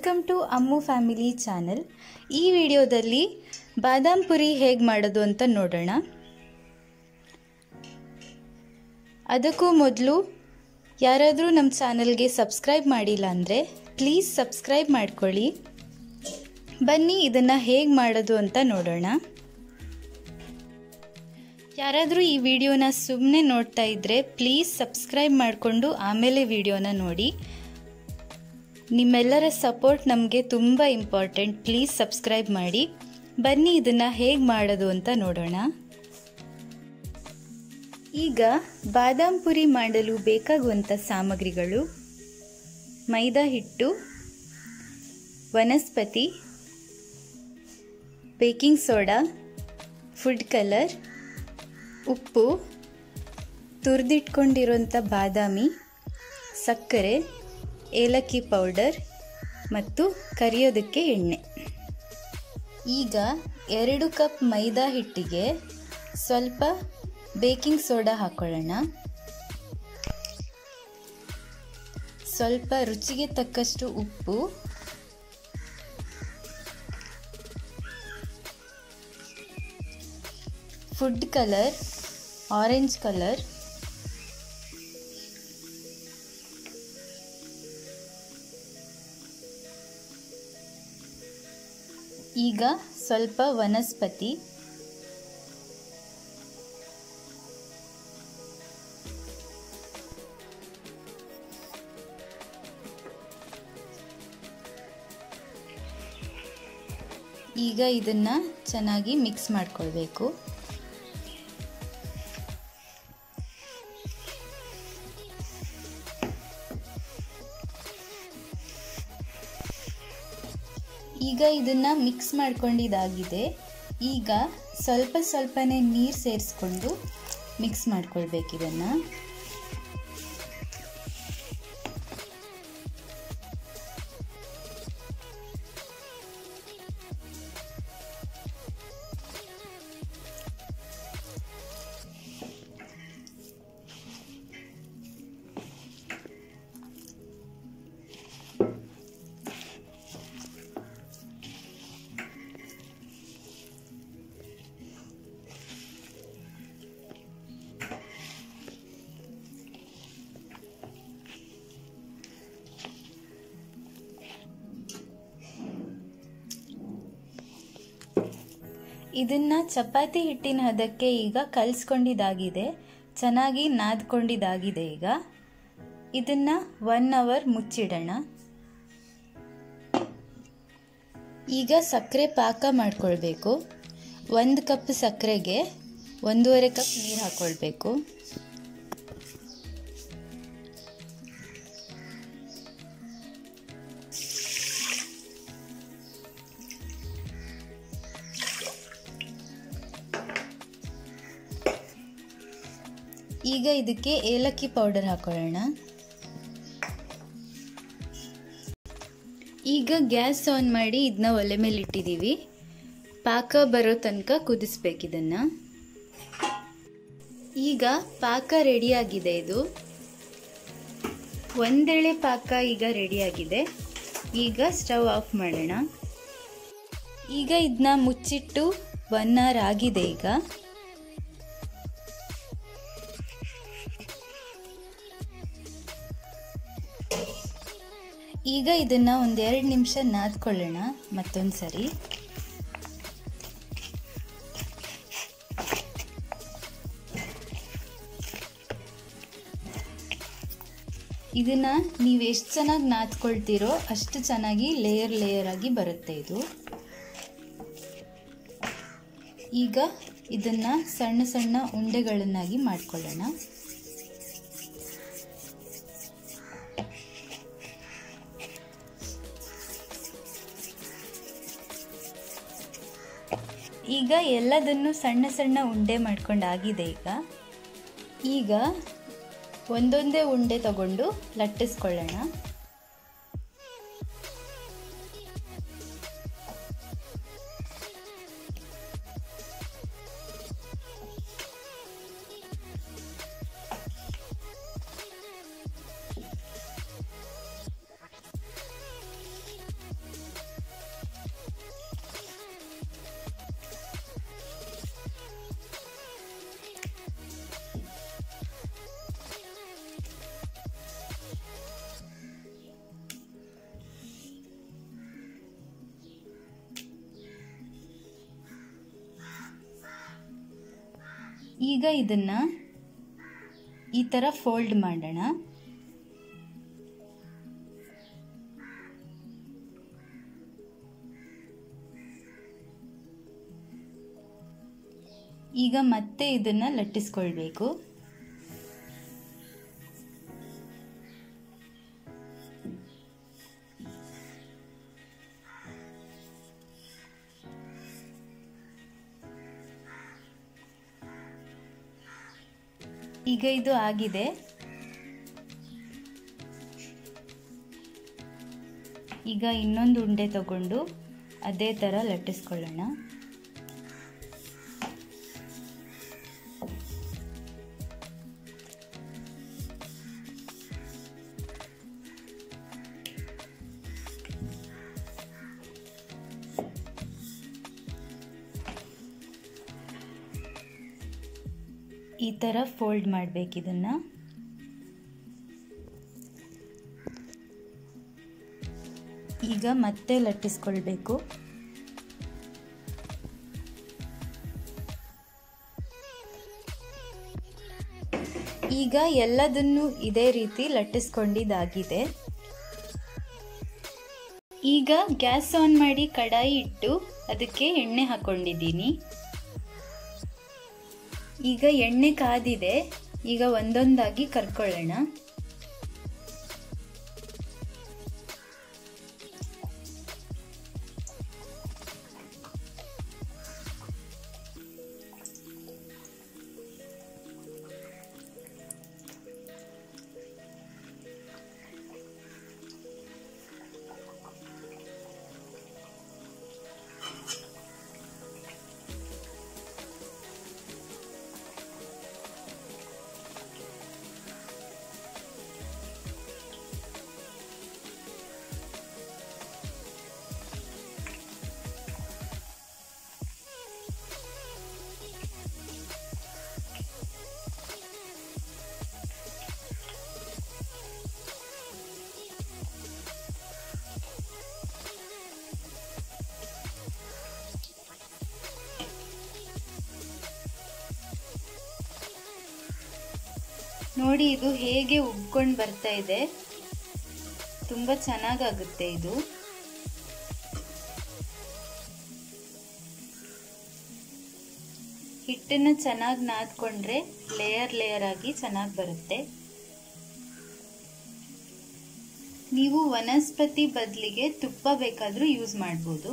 welcome to Ammu family channel ಈ ವಿಡಿಯೋದಲ್ಲಿ ಬಾದಾಮ್ ಪುರಿ ಹೇಗೆ ಮಾಡೋದು ಅಂತ ನೋಡೋಣ ಅದಕ್ಕೂ ಮೊದಲು ಯಾರಾದರೂ ನಮ್ಮ ಚಾನಲ್ಗೆ ಸಬ್ಸ್ಕ್ರೈಬ್ ಮಾಡಿಲ್ಲ ಅಂದರೆ ಪ್ಲೀಸ್ ಸಬ್ಸ್ಕ್ರೈಬ್ ಮಾಡ್ಕೊಳ್ಳಿ ಬನ್ನಿ ಇದನ್ನು ಹೇಗೆ ಮಾಡೋದು ಅಂತ ನೋಡೋಣ ಯಾರಾದರೂ ಈ ವಿಡಿಯೋನ ಸುಮ್ಮನೆ ನೋಡ್ತಾ ಇದ್ದರೆ ಪ್ಲೀಸ್ ಸಬ್ಸ್ಕ್ರೈಬ್ ಮಾಡಿಕೊಂಡು ಆಮೇಲೆ ವಿಡಿಯೋನ ನೋಡಿ ನಿಮ್ಮೆಲ್ಲರ ಸಪೋರ್ಟ್ ನಮಗೆ ತುಂಬ ಇಂಪಾರ್ಟೆಂಟ್ ಪ್ಲೀಸ್ ಸಬ್ಸ್ಕ್ರೈಬ್ ಮಾಡಿ ಬನ್ನಿ ಇದನ್ನು ಹೇಗೆ ಮಾಡೋದು ಅಂತ ನೋಡೋಣ ಈಗ ಬಾದಾಮ್ ಪುರಿ ಮಾಡಲು ಬೇಕಾಗುವಂಥ ಸಾಮಗ್ರಿಗಳು ಮೈದಾ ಹಿಟ್ಟು ವನಸ್ಪತಿ ಬೇಕಿಂಗ್ ಸೋಡಾ ಫುಡ್ ಕಲರ್ ಉಪ್ಪು ತುರಿದಿಟ್ಕೊಂಡಿರೋಂಥ ಬಾದಾಮಿ ಸಕ್ಕರೆ ಏಲಕ್ಕಿ ಪೌಡರ್ ಮತ್ತು ಕರಿಯೋದಕ್ಕೆ ಎಣ್ಣೆ ಈಗ ಎರಡು ಕಪ್ ಮೈದಾ ಹಿಟ್ಟಿಗೆ ಸ್ವಲ್ಪ ಬೇಕಿಂಗ್ ಸೋಡಾ ಹಾಕೊಳ್ಳೋಣ ಸ್ವಲ್ಪ ರುಚಿಗೆ ತಕ್ಕಷ್ಟು ಉಪ್ಪು ಫುಡ್ ಕಲರ್ ಆರೆಂಜ್ ಕಲರ್ ಈಗ ಸ್ವಲ್ಪ ವನಸ್ಪತಿ ಈಗ ಇದನ್ನ ಚೆನ್ನಾಗಿ ಮಿಕ್ಸ್ ಮಾಡ್ಕೊಳ್ಬೇಕು ಈಗ ಇದನ್ನ ಮಿಕ್ಸ್ ಮಾಡ್ಕೊಂಡಿದ್ದಾಗಿದೆ ಈಗ ಸ್ವಲ್ಪ ಸ್ವಲ್ಪನೇ ನೀರು ಸೇರಿಸ್ಕೊಂಡು ಮಿಕ್ಸ್ ಮಾಡ್ಕೊಳ್ಬೇಕು ಇದನ್ನು ಇದನ್ನ ಚಪಾತಿ ಹಿಟ್ಟಿನ ಹದಕ್ಕೆ ಈಗ ಕಲಿಸ್ಕೊಂಡಿದ್ದಾಗಿದೆ ಚೆನ್ನಾಗಿ ನಾದ್ಕೊಂಡಿದ್ದಾಗಿದೆ ಈಗ ಇದನ್ನ ಒನ್ ಅವರ್ ಮುಚ್ಚಿಡೋಣ ಈಗ ಸಕ್ಕರೆ ಪಾಕ ಮಾಡ್ಕೊಳ್ಬೇಕು ಒಂದು ಕಪ್ ಸಕ್ಕರೆಗೆ ಒಂದೂವರೆ ಕಪ್ ನೀರು ಹಾಕ್ಕೊಳ್ಬೇಕು ಈಗ ಇದಕ್ಕೆ ಏಲಕ್ಕಿ ಪೌಡರ್ ಹಾಕೊಳ್ಳೋಣ ಈಗ ಗ್ಯಾಸ್ ಆನ್ ಮಾಡಿ ಇದನ್ನ ಒಲೆ ಮೇಲೆ ಇಟ್ಟಿದ್ದೀವಿ ಪಾಕ ಬರೋ ತನಕ ಕುದಿಸ್ಬೇಕು ಇದನ್ನ ಈಗ ಪಾಕ ರೆಡಿಯಾಗಿದೆ ಇದು ಒಂದೆಳೆ ಪಾಕ ಈಗ ರೆಡಿಯಾಗಿದೆ ಈಗ ಸ್ಟವ್ ಆಫ್ ಮಾಡೋಣ ಈಗ ಇದನ್ನ ಮುಚ್ಚಿಟ್ಟು ಒನ್ ಅವರ್ ಆಗಿದೆ ಈಗ ಈಗ ಇದನ್ನ ಒಂದೆರಡು ನಿಮಿಷ ನಾದ್ಕೊಳ್ಳೋಣ ಮತ್ತೊಂದು ಸರಿ ಇದನ್ನ ನೀವು ಎಷ್ಟು ಚೆನ್ನಾಗಿ ನಾದ್ಕೊಳ್ತೀರೋ ಅಷ್ಟು ಚೆನ್ನಾಗಿ ಲೇಯರ್ ಲೇಯರ್ ಆಗಿ ಬರುತ್ತೆ ಇದು ಈಗ ಇದನ್ನ ಸಣ್ಣ ಸಣ್ಣ ಉಂಡೆಗಳನ್ನಾಗಿ ಮಾಡ್ಕೊಳ್ಳೋಣ ಈಗ ಎಲ್ಲದನ್ನು ಸಣ್ಣ ಸಣ್ಣ ಉಂಡೆ ಮಾಡ್ಕೊಂಡಾಗಿದೆ ಈಗ ಈಗ ಒಂದೊಂದೇ ಉಂಡೆ ತಗೊಂಡು ಲಟ್ಟಿಸ್ಕೊಳ್ಳೋಣ ಈಗ ಇದನ್ನ ಈ ಥರ ಫೋಲ್ಡ್ ಮಾಡೋಣ ಈಗ ಮತ್ತೆ ಇದನ್ನ ಲಟ್ಟಿಸ್ಕೊಳ್ಬೇಕು ಈಗ ಇದು ಆಗಿದೆ ಈಗ ಇನ್ನೊಂದು ಉಂಡೆ ತಗೊಂಡು ಅದೇ ಥರ ಲಟ್ಟಿಸ್ಕೊಳ್ಳೋಣ ಈ ಥರ ಫೋಲ್ಡ್ ಮಾಡಬೇಕು ಇದನ್ನು ಈಗ ಮತ್ತೆ ಲಟ್ಟಿಸ್ಕೊಳ್ಬೇಕು ಈಗ ಎಲ್ಲದನ್ನು ಇದೇ ರೀತಿ ಲಟ್ಟಿಸ್ಕೊಂಡಿದ್ದಾಗಿದೆ ಈಗ ಗ್ಯಾಸ್ ಆನ್ ಮಾಡಿ ಕಡಾಯಿ ಇಟ್ಟು ಅದಕ್ಕೆ ಎಣ್ಣೆ ಹಾಕೊಂಡಿದ್ದೀನಿ ಈಗ ಎಣ್ಣೆ ಕಾದಿದೆ ಈಗ ಒಂದೊಂದಾಗಿ ಕರ್ಕೊಳ್ಳೋಣ ನೋಡಿ ಇದು ಹೇಗೆ ಉಬ್ಕೊಂಡು ಬರ್ತಾ ಇದೆ ತುಂಬ ಚೆನ್ನಾಗಾಗುತ್ತೆ ಇದು ಹಿಟ್ಟನ್ನು ಚೆನ್ನಾಗಿ ನಾದ್ಕೊಂಡ್ರೆ ಲೇಯರ್ ಲೇಯರ್ ಆಗಿ ಚೆನ್ನಾಗಿ ಬರುತ್ತೆ ನೀವು ವನಸ್ಪತಿ ಬದಲಿಗೆ ತುಪ್ಪ ಬೇಕಾದರೂ ಯೂಸ್ ಮಾಡ್ಬೋದು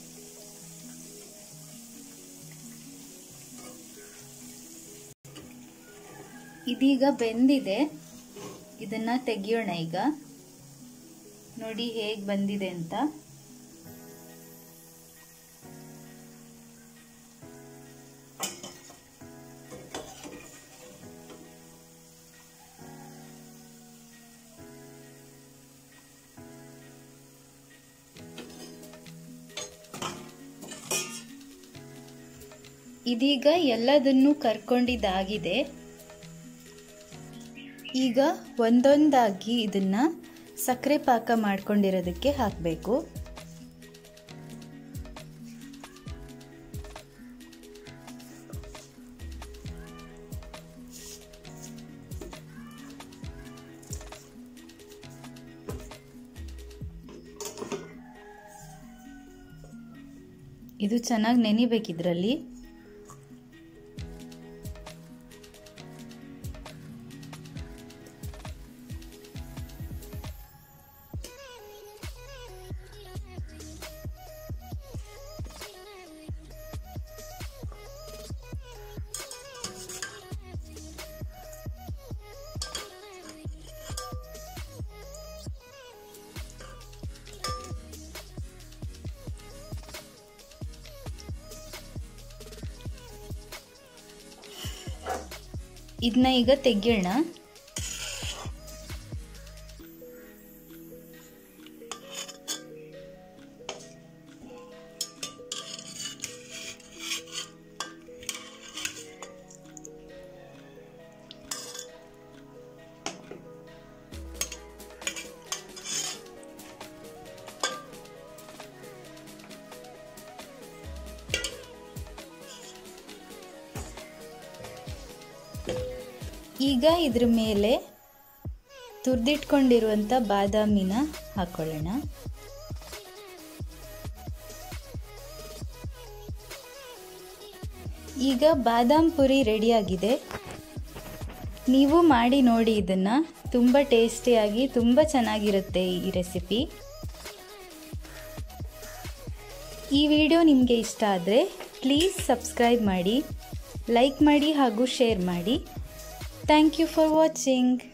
ಇದೀಗ ಬೆಂದಿದೆ ಇದನ್ನ ತೆಗಿಯೋಣ ಈಗ ನೋಡಿ ಹೇಗೆ ಬಂದಿದೆ ಅಂತ ಇದೀಗ ಎಲ್ಲದನ್ನು ಕರ್ಕೊಂಡಿದ್ದಾಗಿದೆ ಈಗ ಒಂದೊಂದಾಗಿ ಇದನ್ನ ಸಕ್ಕರೆ ಪಾಕ ಮಾಡ್ಕೊಂಡಿರೋದಕ್ಕೆ ಹಾಕಬೇಕು ಇದು ಚೆನ್ನಾಗಿ ನೆನಿಬೇಕಿದ್ರಲ್ಲಿ ಇದನ್ನ ಈಗ ತೆಗಿಯೋಣ ಈಗ ಇದ್ರ ಮೇಲೆ ತುರಿದಿಟ್ಕೊಂಡಿರುವಂಥ ಬಾದಾಮಿನ ಹಾಕ್ಕೊಳ್ಳೋಣ ಈಗ ಬಾದಾಮ್ ಪುರಿ ರೆಡಿಯಾಗಿದೆ ನೀವು ಮಾಡಿ ನೋಡಿ ಇದನ್ನು ತುಂಬ ಟೇಸ್ಟಿಯಾಗಿ ತುಂಬ ಚೆನ್ನಾಗಿರುತ್ತೆ ಈ ರೆಸಿಪಿ ಈ ವಿಡಿಯೋ ನಿಮಗೆ ಇಷ್ಟ ಆದರೆ ಪ್ಲೀಸ್ ಸಬ್ಸ್ಕ್ರೈಬ್ ಮಾಡಿ ಲೈಕ್ ಮಾಡಿ ಹಾಗೂ ಶೇರ್ ಮಾಡಿ ಥ್ಯಾಂಕ್ ಯು ಫಾರ್ ವಾಚಿಂಗ್